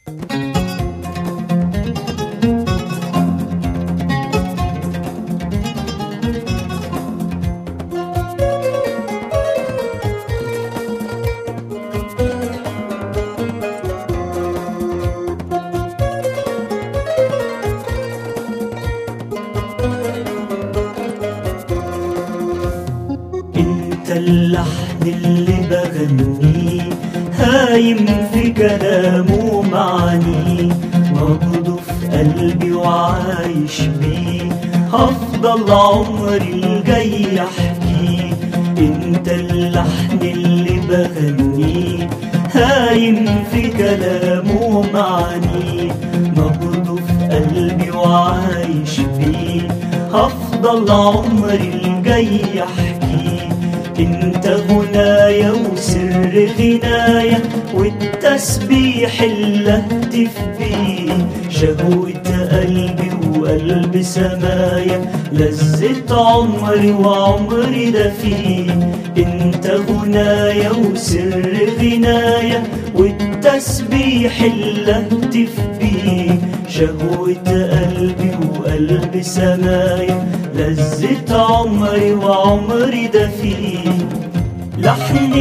انت اللحن اللي بغنيه هايم في كلامه معاني نبضه في قلبي وعايش بيه هفضل عمري الجاي احكيه انت اللحن اللي بغنيه هايم في كلامه معاني نبضه في قلبي وعايش بيه هفضل عمري الجاي احكيه انت غنايا وسر غنايا والتسبيح اللي اهتف بيه شهوة قلبي وقلب سمايا لذة عمري وعمري ده فيه انت غنايا وسر غنايا والتسبيح اللي اهتف بيه شهوة قلبي وقلب سمايا لذة عمري وعمري ده فيه لحن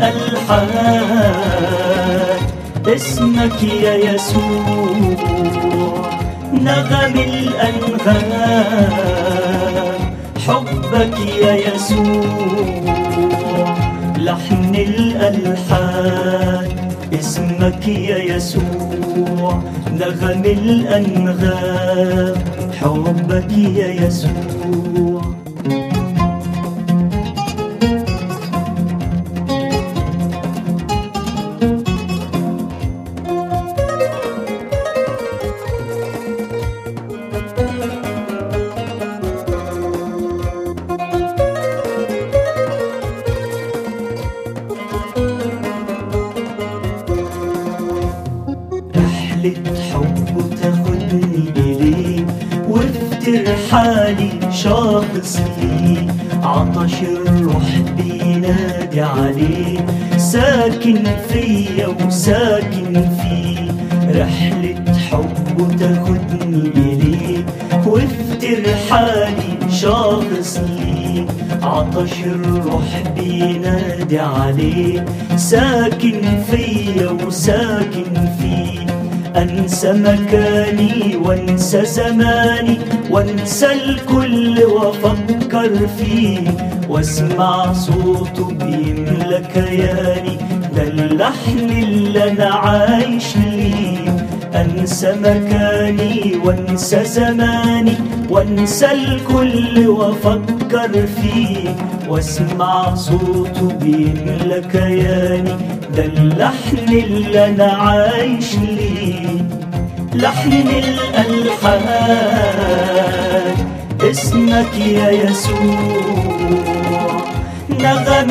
الألحان اسمك يا يسوع نغم الأنغام حبك يا يسوع لحن الألحان اسمك يا يسوع نغم الأنغام حبك يا يسوع رحلة حب تاخدني إليه وافتر حالي شاخص ليه عطش الروح بينادي عليه ساكن فيا وساكن فيه رحلة حب تاخدني إليه وافتر حالي شاخص ليه عطش الروح بينادي عليه ساكن فيا وساكن فيه انسى مكاني وانسى زماني وانسى الكل وافكر فيه واسمع صوته بيملى كياني ده اللحن اللي انا عايش ليه انسى مكاني وانسى زماني وانسى الكل وافكر فيه واسمع صوته بيملى كياني ده اللحن اللي انا عايش ليه لحن الالحان اسمك يا يسوع نغم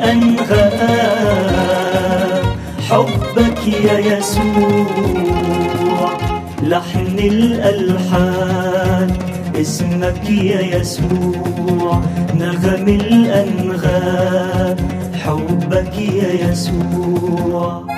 الانغام حبك يا يسوع لحن الالحان اسمك يا يسوع نغم الانغام حبك يا يسوع